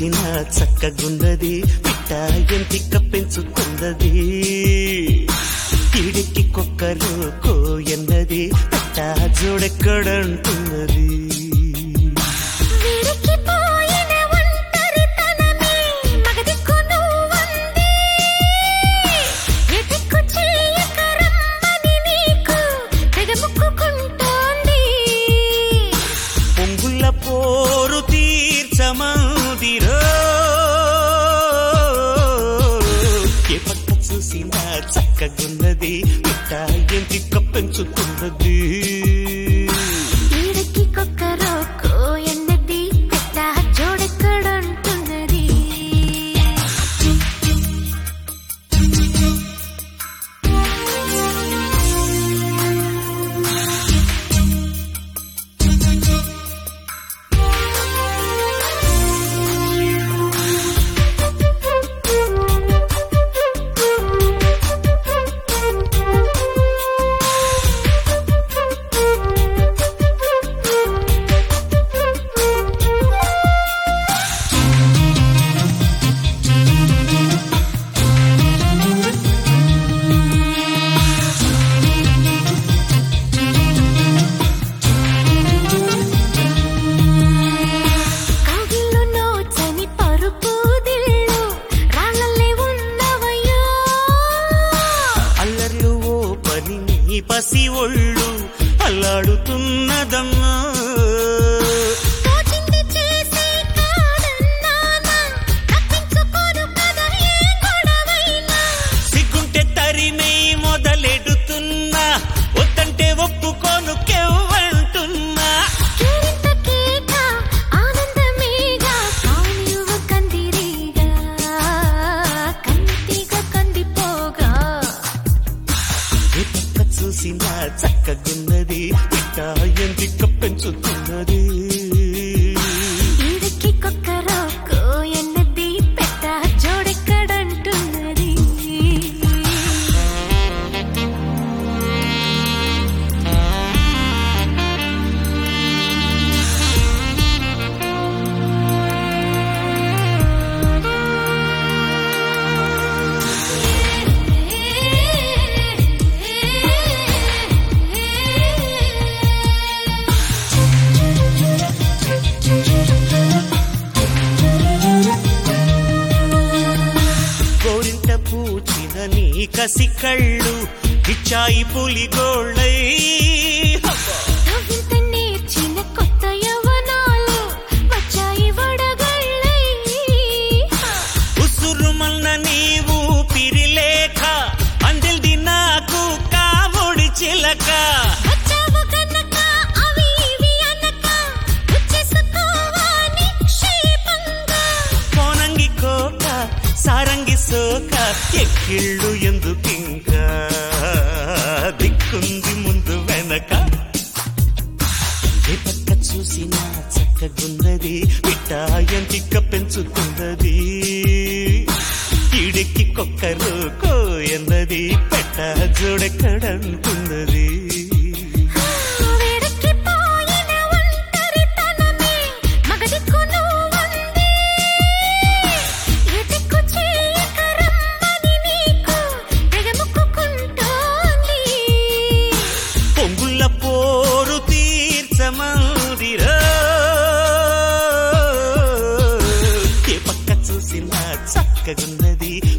చూసినా చక్కగున్నది పిట్ట ఎంటిక పెంచుతున్నది ఈడికి కుక్కరు కోయన్నది పిట్ట జోడెక్కడంటున్నది విరిగిపోయిన ఒంటరితనమే మగదిక్కు నువ్వంది. ఎదిక్కు చేయక రమ్మని నీకు తెగ మొక్కుకుంటోంది. పొంగుల పోరు తీర్చమందిరో ఏ పక్క చూసినా చక్కగున్నది పిట్ట ఎంటిక పెంచుతున్నది ఈడకి కొక్కరో కోయన్నది పెట్ట జోడెక్కడంటున్నది కౌగిల్లో నోచని పరుపు దిళ్ళు రాళ్ళల్లే ఉన్నవయ్యో అల్లర్లు ఓ పని నీ పసి ఒళ్ళు అల్లాడుతున్నదమ్మా తోచింది చేసి కాదన్నానా తప్పించుకోను కదా ఏ గొడవైనా సిగ్గుంటే తరిమే మొదలెడుతున్నా వద్దంటే ఒప్పుకోను కెవ్వంటున్నా కేరింత కేక ఆనందమేగా కానివ్వ కందిరీగా కంటిగా కందిపోగా ఏ పక్క చూసినా చక్కగున్నది పిట్ట ఎంటిక పెంచుతున్నది ఈడకి కొక్కరో కోయన్నది పెట్ట జోడెక్కడంటున్నది గోరింట పూచిన నీ కసి కళ్ళు ఇచ్చాయి పులిగోళ్ళై హబ్బా. నవ్వింత నేర్చిన కొత్త యవ్వనాలు వచ్చాయి వడగళ్ళై ఉసురుమన్న నీవు పిరిలేఖ అందిల్ది నాకు కాముడి చిలక వచ్చావు కనుక అవి ఇవి అనక వచ్చేసుకోవా నిక్షేపంగా కోనంగి కోక సారంగి సోక ఎక్కిళ్ళు ఎందుకింకా దిక్కుంది ముందు వెనక ఏ పక్క చూసినా చక్కగున్నది పిట్ట ఎంటిక పెంచుతున్నది ఈడికి కొక్కరు కోయన్నది పెట్ట జోడెక్కడంటున్నది వేడెక్కిపోయిన ఒంటరితనమే మగదిక్కు నువ్వంది. ఎదిక్కు చేయక రమ్మని నీకు తెగ మొక్కుకుంటోంది. పొంగుల పోరు తీర్చమందిరో ఏ పక్క చూసినా చక్కగున్నది